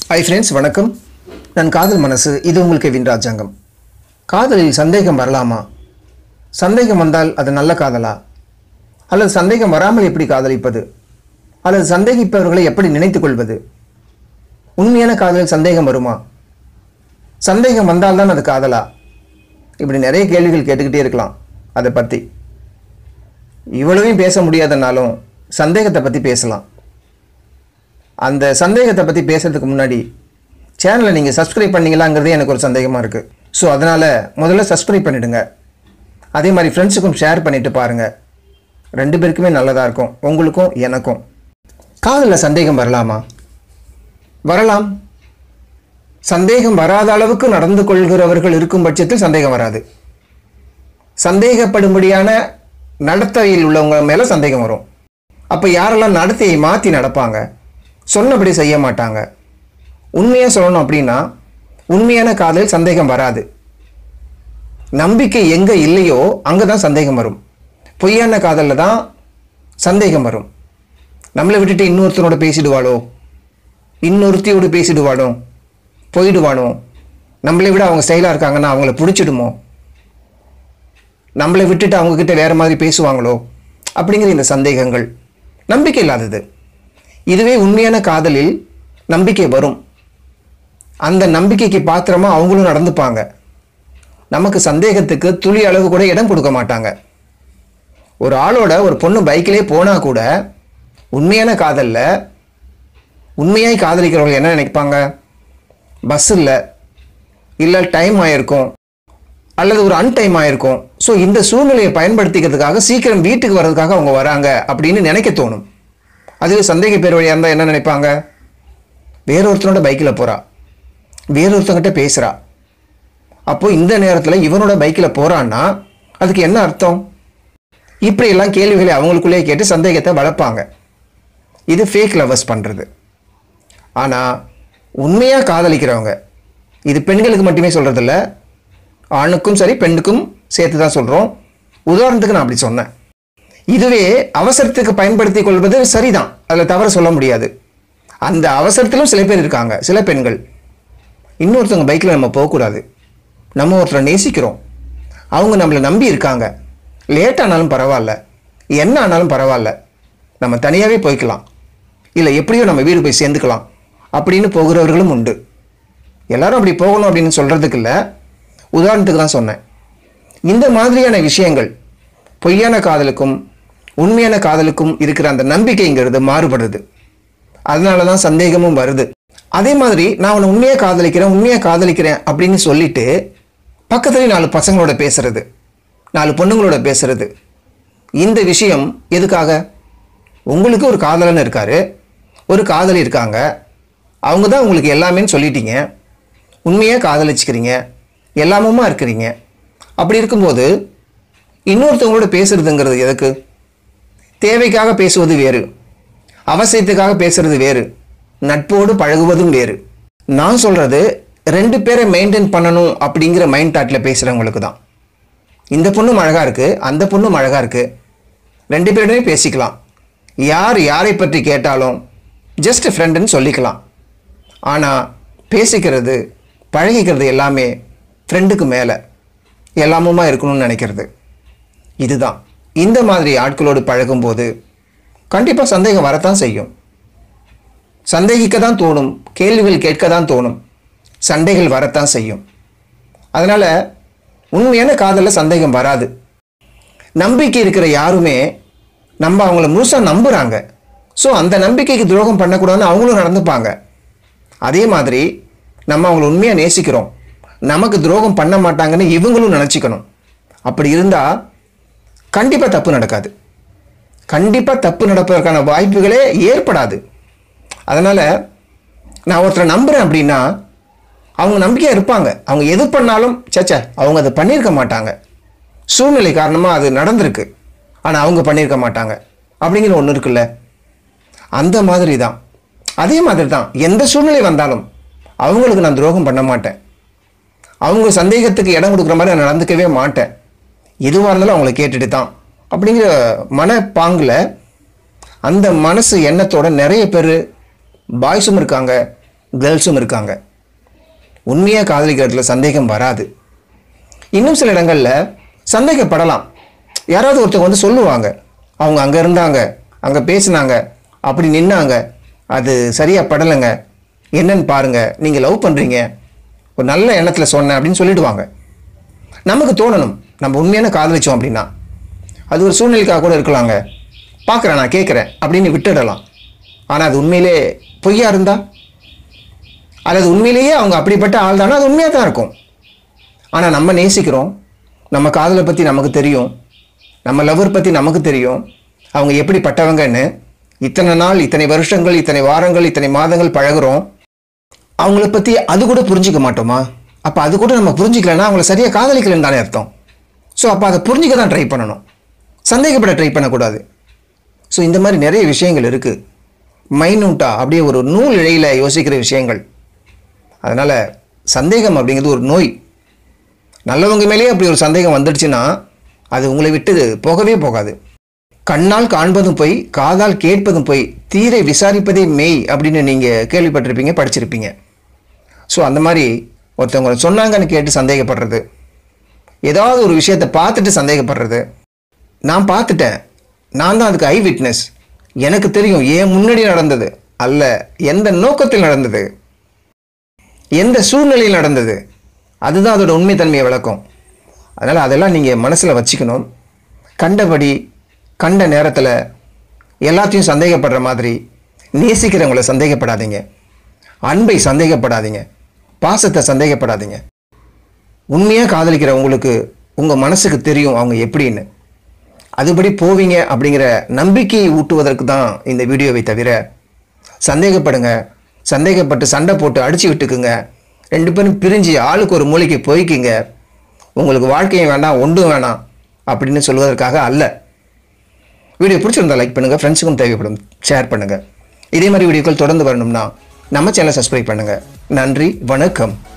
hi friends வணக்கம் நான் காதல் மனசு இது உங்கள் கெவின் ராஜாங்கம் காதலில் சந்தேகம் வரலாமா சந்தேகம் வந்தால் அது நல்ல காதலா அல்லது சந்தேகம் வராமல் எப்படி காதலிப்பது அல்லது சந்தேகிப்பவர்களை எப்படி நினைத்துக் கொள்வது உண்மையான காதலில் சந்தேகம் வருமா சந்தேகம் வந்தால்தான் அது காதலா இப்படி நிறைய கேள்விகள் கேட்டுக்கிட்டே இருக்கலாம் அதை பற்றி இவ்வளவையும் பேச முடியாதனாலும் சந்தேகத்தை பற்றி பேசலாம் அந்த சந்தேகத்தை பற்றி பேசுறதுக்கு முன்னாடி சேனலை நீங்கள் சப்ஸ்கிரைப் பண்ணீங்களாங்கிறதே எனக்கு ஒரு சந்தேகமாக இருக்குது ஸோ அதனால் முதல்ல சப்ஸ்கிரைப் பண்ணிவிடுங்க அதே மாதிரி ஃப்ரெண்ட்ஸுக்கும் ஷேர் பண்ணிவிட்டு பாருங்கள் ரெண்டு பேருக்குமே நல்லதாக இருக்கும் உங்களுக்கும் எனக்கும் காதலில் சந்தேகம் வரலாமா வரலாம் சந்தேகம் வராத அளவுக்கு நடந்து கொள்கிறவர்கள் இருக்கும் பட்சத்தில் சந்தேகம் வராது சந்தேகப்படும்படியான நடத்தையில் உள்ளவங்க மேலே சந்தேகம் வரும் அப்போ யாரெல்லாம் நடத்தையை மாற்றி நடப்பாங்க சொன்னபடி செய்ய மாட்டாங்க உண்மையாக சொல்லணும் அப்படின்னா உண்மையான காதலில் சந்தேகம் வராது நம்பிக்கை எங்கே இல்லையோ அங்கே தான் சந்தேகம் வரும் பொய்யான காதலில் தான் சந்தேகம் வரும் நம்மளை விட்டுட்டு இன்னொருத்தனோட பேசிடுவாளோ இன்னொருத்தியோடு பேசிடுவாளோ போயிடுவானோ நம்மளை விட அவங்க ஸ்டைலாக இருக்காங்கன்னா அவங்கள பிடிச்சிடுமோ நம்மளை விட்டுட்டு அவங்கக்கிட்ட வேறு மாதிரி பேசுவாங்களோ அப்படிங்கிற இந்த சந்தேகங்கள் நம்பிக்கை இல்லாதது இதுவே உண்மையான காதலில் நம்பிக்கை வரும் அந்த நம்பிக்கைக்கு பாத்திரமா அவங்களும் நடந்துப்பாங்க நமக்கு சந்தேகத்துக்கு துளி அளவு கூட இடம் கொடுக்க மாட்டாங்க ஒரு ஆளோட ஒரு பொண்ணு பைக்கிலே போனால் கூட உண்மையான காதலில் உண்மையாய் காதலிக்கிறவங்க என்ன நினைப்பாங்க பஸ் இல்லை இல்லை டைம் ஆயிருக்கும் அல்லது ஒரு அன்டைம் ஆயிருக்கும் ஸோ இந்த சூழ்நிலையை பயன்படுத்திக்கிறதுக்காக சீக்கிரம் வீட்டுக்கு வர்றதுக்காக அவங்க வராங்க அப்படின்னு நினைக்க தோணும் அதுவே சந்தேக பேர் வழியாக இருந்தால் என்ன நினைப்பாங்க வேறொருத்தனோட பைக்கில் போகிறா வேறொருத்தங்கிட்ட பேசுகிறா அப்போ இந்த நேரத்தில் இவனோட பைக்கில் போகிறான்னா அதுக்கு என்ன அர்த்தம் இப்படியெல்லாம் கேள்விகளை அவங்களுக்குள்ளேயே கேட்டு சந்தேகத்தை வளர்ப்பாங்க இது ஃபேக் லவர்ஸ் பண்ணுறது ஆனால் உண்மையாக காதலிக்கிறவங்க இது பெண்களுக்கு மட்டுமே சொல்கிறதில்ல ஆணுக்கும் சரி பெண்ணுக்கும் சேர்த்து தான் சொல்கிறோம் உதாரணத்துக்கு நான் அப்படி சொன்னேன் இதுவே அவசரத்துக்கு பயன்படுத்தி கொள்வது சரிதான் அதில் தவறு சொல்ல முடியாது அந்த அவசரத்திலும் சில பேர் இருக்காங்க சில பெண்கள் இன்னொருத்தவங்க பைக்கில் நம்ம போகக்கூடாது நம்ம ஒருத்தரை நேசிக்கிறோம் அவங்க நம்மளை நம்பி இருக்காங்க லேட் ஆனாலும் பரவாயில்ல என்ன ஆனாலும் பரவாயில்ல நம்ம தனியாகவே போய்க்கலாம் இல்லை எப்படியோ நம்ம வீடு போய் சேர்ந்துக்கலாம் அப்படின்னு போகிறவர்களும் உண்டு எல்லாரும் அப்படி போகணும் அப்படின்னு சொல்கிறதுக்கு இல்லை உதாரணத்துக்கு தான் சொன்னேன் இந்த மாதிரியான விஷயங்கள் பொய்யான காதலுக்கும் உண்மையான காதலுக்கும் இருக்கிற அந்த நம்பிக்கைங்கிறது மாறுபடுது அதனால தான் சந்தேகமும் வருது அதே மாதிரி நான் அவனை உண்மையாக காதலிக்கிறேன் உண்மையாக காதலிக்கிறேன் அப்படின்னு சொல்லிட்டு பக்கத்துலேயே நாலு பசங்களோட பேசுறது நாலு பொண்ணுங்களோட பேசுறது இந்த விஷயம் எதுக்காக உங்களுக்கு ஒரு காதலன் இருக்காரு ஒரு காதலி இருக்காங்க அவங்க தான் உங்களுக்கு எல்லாமேன்னு சொல்லிட்டீங்க உண்மையாக காதலிச்சுக்கிறீங்க எல்லாமுமா இருக்கிறீங்க அப்படி இருக்கும்போது இன்னொருத்தவங்களோட பேசுறதுங்கிறது எதுக்கு தேவைக்காக பேசுவது வேறு அவசியத்துக்காக பேசுறது வேறு நட்போடு பழகுவதும் வேறு நான் சொல்றது ரெண்டு பேரை மெயின்டைன் பண்ணணும் அப்படிங்கிற மைண்ட் தாட்டில் பேசுகிறவங்களுக்கு தான் இந்த பொண்ணும் அழகாக இருக்குது அந்த பொண்ணும் அழகாக இருக்குது ரெண்டு பேருமே பேசிக்கலாம் யார் யாரை பற்றி கேட்டாலும் ஜஸ்ட் ஃப்ரெண்டுன்னு சொல்லிக்கலாம் ஆனால் பேசிக்கிறது பழகிக்கிறது எல்லாமே ஃப்ரெண்டுக்கு மேலே எல்லாமுமா இருக்கணும்னு நினைக்கிறது இதுதான் இந்த மாதிரி ஆட்களோடு பழகும்போது கண்டிப்பாக சந்தேகம் வரத்தான் செய்யும் சந்தேகிக்க தான் தோணும் கேள்விகள் கேட்க தான் தோணும் சண்டைகள் வரத்தான் செய்யும் அதனால் உண்மையான காதலில் சந்தேகம் வராது நம்பிக்கை இருக்கிற யாருமே நம்ம அவங்கள முழுசாக நம்புகிறாங்க ஸோ அந்த நம்பிக்கைக்கு துரோகம் பண்ணக்கூடாதுன்னு அவங்களும் நடந்துப்பாங்க அதே மாதிரி நம்ம அவங்கள உண்மையாக நேசிக்கிறோம் நமக்கு துரோகம் பண்ண மாட்டாங்கன்னு இவங்களும் நினச்சிக்கணும் அப்படி இருந்தால் கண்டிப்பாக தப்பு நடக்காது கண்டிப்பாக தப்பு நடப்பதற்கான வாய்ப்புகளே ஏற்படாது அதனால் நான் ஒருத்தரை நம்புகிறேன் அப்படின்னா அவங்க நம்பிக்கையாக இருப்பாங்க அவங்க எது பண்ணாலும் சேச்சா அவங்க அதை பண்ணியிருக்க மாட்டாங்க சூழ்நிலை காரணமாக அது நடந்திருக்கு ஆனால் அவங்க பண்ணியிருக்க மாட்டாங்க அப்படிங்கிற ஒன்று இருக்குல்ல அந்த மாதிரி தான் அதே மாதிரி தான் எந்த சூழ்நிலை வந்தாலும் அவங்களுக்கு நான் துரோகம் பண்ண மாட்டேன் அவங்க சந்தேகத்துக்கு இடம் கொடுக்குற மாதிரி நான் நடந்துக்கவே மாட்டேன் எதுவாக இருந்தாலும் அவங்கள கேட்டுட்டு தான் அப்படிங்கிற மனப்பாங்கில் அந்த மனசு எண்ணத்தோட நிறைய பேர் பாய்ஸும் இருக்காங்க கேர்ள்ஸும் இருக்காங்க உண்மையாக காதலிக்கிறதுல சந்தேகம் வராது இன்னும் சில இடங்களில் சந்தேகப்படலாம் யாராவது ஒருத்தவங்க வந்து சொல்லுவாங்க அவங்க அங்கே இருந்தாங்க அங்கே பேசினாங்க அப்படி நின்னாங்க அது சரியாக படலைங்க என்னன்னு பாருங்க நீங்கள் லவ் பண்ணுறீங்க ஒரு நல்ல எண்ணத்தில் சொன்னேன் அப்படின்னு சொல்லிடுவாங்க நமக்கு தோணணும் நம்ம உண்மையான காதலிச்சோம் அப்படின்னா அது ஒரு சூழ்நிலைக்காக கூட இருக்கலாங்க பார்க்குறேன் நான் கேட்குறேன் அப்படின்னு விட்டுடலாம் ஆனால் அது உண்மையிலே பொய்யா இருந்தா அல்லது உண்மையிலேயே அவங்க அப்படிப்பட்ட ஆள் தானே அது உண்மையாக தான் இருக்கும் ஆனால் நம்ம நேசிக்கிறோம் நம்ம காதலை பற்றி நமக்கு தெரியும் நம்ம லவர் பற்றி நமக்கு தெரியும் அவங்க எப்படிப்பட்டவங்கன்னு இத்தனை நாள் இத்தனை வருஷங்கள் இத்தனை வாரங்கள் இத்தனை மாதங்கள் பழகுறோம் அவங்கள பற்றி அது கூட புரிஞ்சிக்க மாட்டோமா அப்போ அது கூட நம்ம புரிஞ்சிக்கலன்னா அவங்கள சரியாக காதலிக்கலன்னு தானே அர்த்தம் ஸோ அப்போ அதை புரிஞ்சிக்க தான் ட்ரை பண்ணணும் சந்தேகப்பட ட்ரை பண்ணக்கூடாது ஸோ இந்த மாதிரி நிறைய விஷயங்கள் இருக்குது மைனூட்டா அப்படியே ஒரு நூல் இழையில் யோசிக்கிற விஷயங்கள் அதனால் சந்தேகம் அப்படிங்கிறது ஒரு நோய் நல்லவங்க மேலேயே அப்படி ஒரு சந்தேகம் வந்துடுச்சுன்னா அது உங்களை விட்டு போகவே போகாது கண்ணால் காண்பதும் போய் காதால் கேட்பதும் போய் தீரை விசாரிப்பதே மெய் அப்படின்னு நீங்கள் கேள்விப்பட்டிருப்பீங்க படிச்சிருப்பீங்க ஸோ அந்த மாதிரி ஒருத்தவங்க சொன்னாங்கன்னு கேட்டு சந்தேகப்படுறது ஏதாவது ஒரு விஷயத்தை பார்த்துட்டு சந்தேகப்படுறது நான் பார்த்துட்டேன் நான் தான் அதுக்கு ஐ விட்னஸ் எனக்கு தெரியும் ஏன் முன்னாடி நடந்தது அல்ல எந்த நோக்கத்தில் நடந்தது எந்த சூழ்நிலையில் நடந்தது அதுதான் அதோட உண்மைத்தன்மையை விளக்கும் அதனால் அதெல்லாம் நீங்கள் மனசில் வச்சுக்கணும் கண்டபடி கண்ட நேரத்தில் எல்லாத்தையும் சந்தேகப்படுற மாதிரி நேசிக்கிறவங்கள சந்தேகப்படாதீங்க அன்பை சந்தேகப்படாதீங்க பாசத்தை சந்தேகப்படாதீங்க உண்மையாக காதலிக்கிற உங்களுக்கு உங்கள் மனசுக்கு தெரியும் அவங்க எப்படின்னு அதுபடி போவீங்க அப்படிங்கிற நம்பிக்கையை ஊட்டுவதற்கு தான் இந்த வீடியோவை தவிர சந்தேகப்படுங்க சந்தேகப்பட்டு சண்டை போட்டு அடிச்சு விட்டுக்குங்க ரெண்டு பேரும் பிரிஞ்சு ஆளுக்கு ஒரு மூலைக்கு போய்க்குங்க உங்களுக்கு வாழ்க்கையும் வேண்டாம் ஒன்றும் வேணாம் அப்படின்னு சொல்வதற்காக அல்ல வீடியோ பிடிச்சிருந்தா லைக் பண்ணுங்கள் ஃப்ரெண்ட்ஸுக்கும் தேவைப்படும் ஷேர் பண்ணுங்கள் இதே மாதிரி வீடியோக்கள் தொடர்ந்து வரணும்னா நம்ம சேனலை சப்ஸ்கிரைப் பண்ணுங்கள் நன்றி வணக்கம்